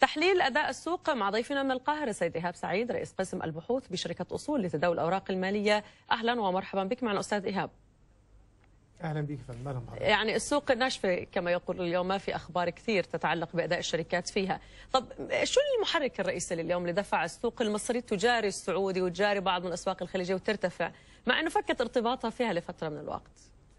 تحليل أداء السوق مع ضيفنا من القاهرة سيد إيهاب سعيد رئيس قسم البحوث بشركة أصول لتداول الأوراق المالية أهلا ومرحبا بك معنا أستاذ إيهاب اهلا بيك يا فندم اهلا بحضرتك. يعني السوق ناشفة كما يقول اليوم ما في أخبار كثير تتعلق بأداء الشركات فيها طب شو المحرك الرئيسي لليوم اللي دفع السوق المصري تجاري السعودي وتجاري بعض من الأسواق الخليجية وترتفع مع أنه فكت ارتباطها فيها لفترة من الوقت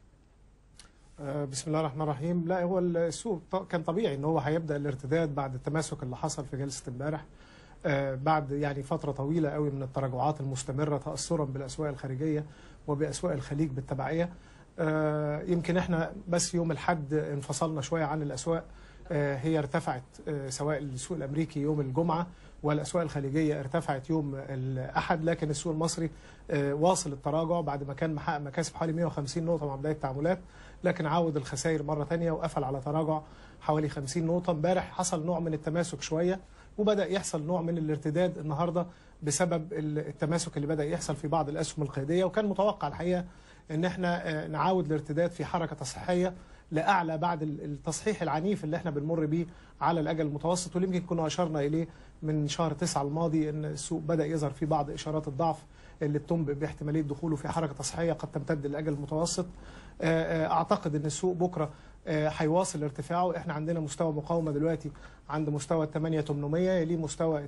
آه، بسم الله الرحمن الرحيم لا هو السوق ط- كان طبيعي ان هو هيبدا الارتداد بعد التماسك اللي حصل في جلسه امبارح آه، بعد يعني فتره طويله قوي من التراجعات المستمره تاثرا بالاسواق الخارجيه وباسواق الخليج بالتبعيه آه، يمكن احنا بس يوم الاحد انفصلنا شويه عن الاسواق آه، هي ارتفعت آه، سواء السوق الامريكي يوم الجمعه والاسواق الخليجيه ارتفعت يوم الاحد لكن السوق المصري آه، واصل التراجع بعد ما كان محقق مكاسب حوالي 150 نقطه مع بدايه التعاملات لكن عاود الخسائر مره ثانيه وقفل على تراجع حوالي 50 نقطه امبارح حصل نوع من التماسك شويه وبدا يحصل نوع من الارتداد النهارده بسبب التماسك اللي بدا يحصل في بعض الاسهم القياديه وكان متوقع الحقيقه ان احنا آه، نعاود الارتداد في حركه تصحيحيه لاعلى بعد ال- التصحيح العنيف اللي احنا بنمر بيه على الاجل المتوسط واللي يمكن كنا اشرنا اليه من شهر تسعة الماضي ان السوق بدا يظهر فيه بعض اشارات الضعف اللي بتنبئ باحتماليه دخوله في حركه تصحيحيه قد تمتد للاجل المتوسط آه، آه، اعتقد ان السوق بكره آه، هيواصل ارتفاعه احنا عندنا مستوى مقاومه دلوقتي عند مستوى 8800 يليه مستوى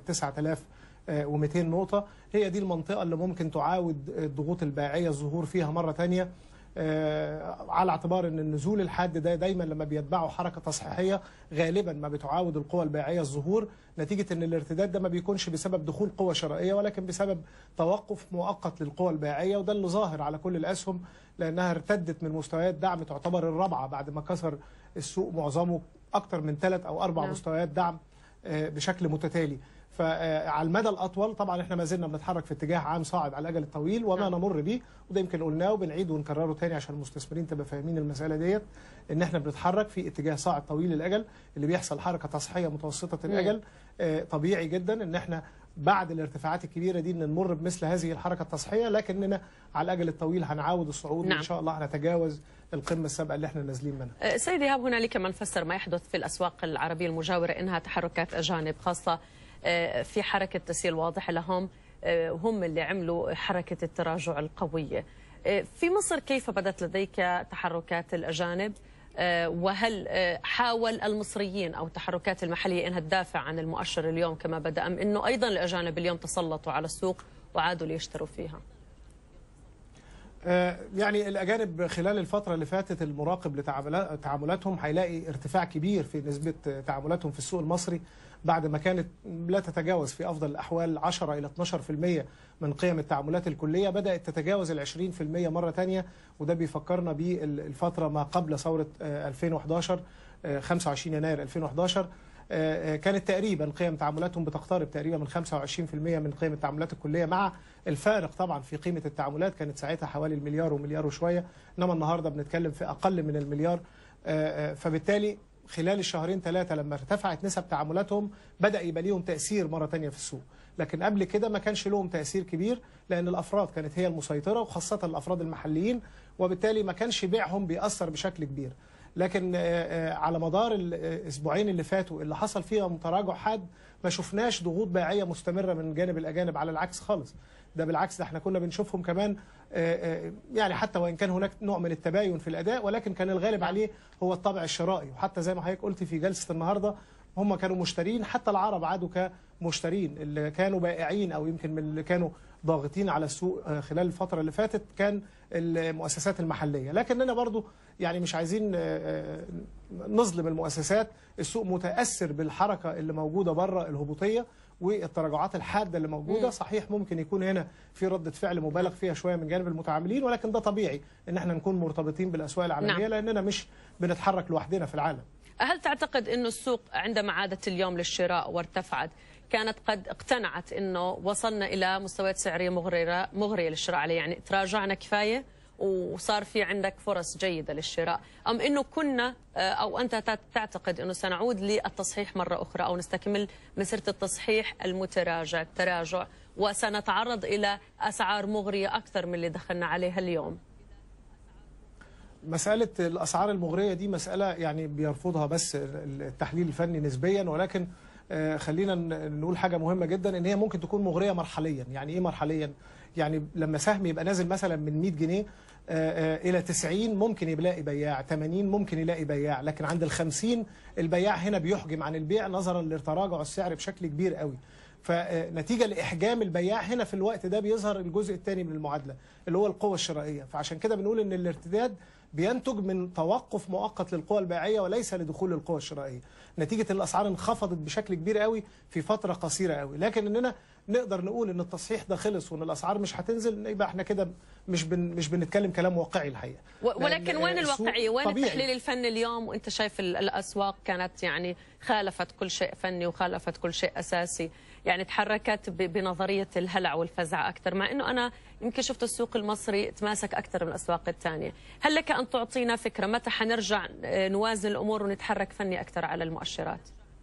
9200 نقطه هي دي المنطقه اللي ممكن تعاود الضغوط البيعيه الظهور فيها مره ثانيه آه، على اعتبار ان النزول الحاد ده دايما لما بيتبعه حركه تصحيحيه غالبا ما بتعاود القوى البيعيه الظهور نتيجه ان الارتداد ده ما بيكونش بسبب دخول قوه شرائيه ولكن بسبب توقف مؤقت للقوى البيعيه وده اللي ظاهر على كل الاسهم لانها ارتدت من مستويات دعم تعتبر الرابعه بعد ما كسر السوق معظمه اكثر من ثلاث او اربع نعم. مستويات دعم آه، بشكل متتالي فعلى المدى الاطول طبعا احنا ما زلنا بنتحرك في اتجاه عام صاعد على الاجل الطويل وما نعم. نمر بيه وده يمكن قلناه وبنعيد ونكرره تاني عشان المستثمرين تبقى فاهمين المساله ديت ان احنا بنتحرك في اتجاه صاعد طويل الاجل اللي بيحصل حركه تصحيحيه متوسطه الاجل آه، طبيعي جدا ان احنا بعد الارتفاعات الكبيره دي ان نمر بمثل هذه الحركه التصحيحيه لكننا على الاجل الطويل هنعاود الصعود نعم. وان شاء الله هنتجاوز القمه السابقه اللي احنا نازلين منها أه، سيدي إيهاب هنالك من فسر ما يحدث في الأسواق العربية المجاورة إنها تحركات أجانب خاصة أه، في حركة تسييل واضح لهم أه، هم اللي عملوا حركة التراجع القوية أه، في مصر كيف بدت لديك تحركات الأجانب أه، وهل أه، حاول المصريين أو التحركات المحلية إنها تدافع عن المؤشر اليوم كما بدأ أم إنه أيضا الأجانب اليوم تسلطوا على السوق وعادوا ليشتروا فيها آه، يعني الأجانب خلال الفترة اللي فاتت المراقب لتعاملات- تعاملاتهم هيلاقي ارتفاع كبير في نسبة آه، تعاملاتهم في السوق المصري بعد ما كانت لا تتجاوز في أفضل الأحوال 10 إلى 12% من قيم التعاملات الكلية بدأت تتجاوز ال 20% مرة تانية وده بيفكرنا بالفترة ما قبل ثورة آه، 2011 آه، 25 يناير 2011 آه، آه، كانت تقريبا قيم تعاملاتهم بتقترب تقريبا من 25% من قيم التعاملات الكليه مع الفارق طبعا في قيمه التعاملات كانت ساعتها حوالي المليار ومليار وشويه انما النهارده بنتكلم في اقل من المليار آه، آه، فبالتالي خلال الشهرين ثلاثه لما ارتفعت نسب تعاملاتهم بدا يبقى ليهم تاثير مره ثانيه في السوق لكن قبل كده ما كانش لهم تاثير كبير لان الافراد كانت هي المسيطره وخاصه الافراد المحليين وبالتالي ما كانش بيعهم بيأثر بشكل كبير لكن آه، آه، على مدار الاسبوعين اللي فاتوا اللي حصل فيهم تراجع حاد ما شفناش ضغوط بيعيه مستمره من جانب الاجانب على العكس خالص ده بالعكس ده احنا كنا بنشوفهم كمان آه، آه، يعني حتى وان كان هناك نوع من التباين في الاداء ولكن كان الغالب عليه هو الطابع الشرائي وحتى زي ما حضرتك قلت في جلسه النهارده هم كانوا مشترين حتى العرب عادوا كمشترين اللي كانوا بائعين او يمكن من اللي كانوا ضاغطين على السوق آه، خلال الفتره اللي فاتت كان المؤسسات المحليه لكننا برضو يعني مش عايزين آه، آه، نظلم المؤسسات السوق متاثر بالحركه اللي موجوده بره الهبوطيه والتراجعات الحاده اللي موجوده مم. صحيح ممكن يكون هنا في رده فعل مبالغ فيها شويه من جانب المتعاملين ولكن ده طبيعي ان احنا نكون مرتبطين بالاسواق العالميه نعم. لاننا مش بنتحرك لوحدنا في العالم هل تعتقد أنه السوق عندما عادت اليوم للشراء وارتفعت كانت قد اقتنعت أنه وصلنا إلى مستويات سعرية مغرية مغرية للشراء عليه يعني تراجعنا كفاية وصار في عندك فرص جيدة للشراء أم أنه كنا آه، أو أنت تع- تعتقد أنه سنعود للتصحيح مرة أخرى أو نستكمل مسيرة التصحيح المتراجع التراجع وسنتعرض إلى أسعار مغرية أكثر من اللي دخلنا عليها اليوم مسألة الأسعار المغرية دي مسألة يعني بيرفضها بس التحليل الفني نسبيا ولكن آه، خلينا ن- نقول حاجه مهمه جدا ان هي ممكن تكون مغريه مرحليا يعني ايه مرحليا يعني لما سهم يبقى نازل مثلا من 100 جنيه آه، آه، الى 90 ممكن يلاقي بياع 80 ممكن يلاقي بياع لكن عند ال 50 البياع هنا بيحجم عن البيع نظرا لتراجع السعر بشكل كبير قوي فنتيجه لاحجام البياع هنا في الوقت ده بيظهر الجزء الثاني من المعادله اللي هو القوه الشرائيه فعشان كده بنقول ان الارتداد بينتج من توقف مؤقت للقوى البيعيه وليس لدخول القوى الشرائيه نتيجه ان الاسعار انخفضت بشكل كبير قوي في فتره قصيره قوي لكن اننا نقدر نقول ان التصحيح ده خلص وان الاسعار مش هتنزل يبقى احنا كده مش بن مش بنتكلم كلام واقعي الحقيقه و- ولكن لأن وين السوق الواقعية وين طبيعي. التحليل الفني اليوم وانت شايف ال- الأسواق كانت يعني خالفت كل شيء فني وخالفت كل شيء أساسي يعني تحركت ب- بنظرية الهلع والفزع أكثر مع أنه أنا يمكن شفت السوق المصري تماسك أكثر من الأسواق الثانية هل لك أن تعطينا فكرة متى حنرجع آه، نوازن الأمور ونتحرك فني أكثر على المؤشرات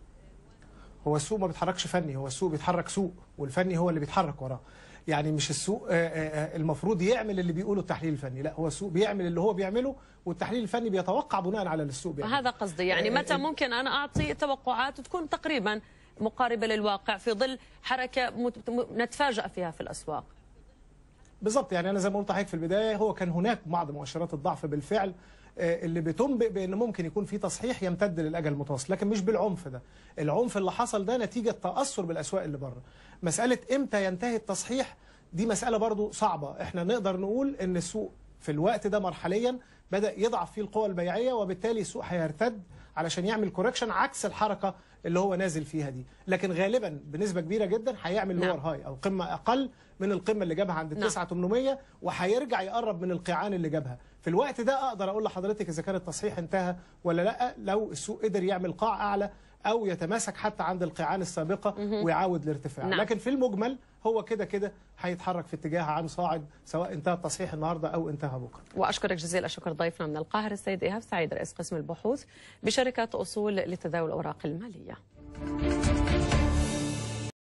هو السوق ما بيتحركش فني هو السوق بيتحرك سوق والفني هو اللي بيتحرك وراه يعني مش السوق آه، آه، آه، المفروض يعمل اللي بيقوله التحليل الفني لا هو السوق بيعمل اللي هو بيعمله والتحليل الفني بيتوقع بناء على اللي السوق بيعمله هذا قصدي يعني آه، متى آه، ممكن أنا أعطي توقعات وتكون تقريبا مقاربة للواقع في ظل حركة مت- م- نتفاجأ فيها في الأسواق بالظبط يعني انا زي ما قلت لحضرتك في البدايه هو كان هناك بعض مؤشرات الضعف بالفعل آه، اللي بتنبئ بان ممكن يكون في تصحيح يمتد للاجل المتوسط لكن مش بالعنف ده العنف اللي حصل ده نتيجه تاثر بالاسواق اللي بره مساله امتى ينتهي التصحيح دي مساله برضو صعبه احنا نقدر نقول ان السوق في الوقت ده مرحليا بدا يضعف فيه القوى البيعيه وبالتالي السوق هيرتد علشان يعمل كوركشن عكس الحركه اللي هو نازل فيها دي لكن غالبا بنسبه كبيره جدا هيعمل نعم. لور هاي او قمه اقل من القمه اللي جابها عند نعم. 9800 وهيرجع يقرب من القيعان اللي جابها في الوقت ده اقدر اقول لحضرتك اذا كان التصحيح انتهى ولا لا لو السوق قدر يعمل قاع اعلى او يتماسك حتى عند القيعان السابقه ويعاود الارتفاع نعم. لكن في المجمل هو كده كده هيتحرك في اتجاه عام صاعد سواء انتهى التصحيح النهارده او انتهى بكره واشكرك جزيل الشكر ضيفنا من القاهره السيد ايهاب سعيد رئيس قسم البحوث بشركه اصول لتداول الاوراق الماليه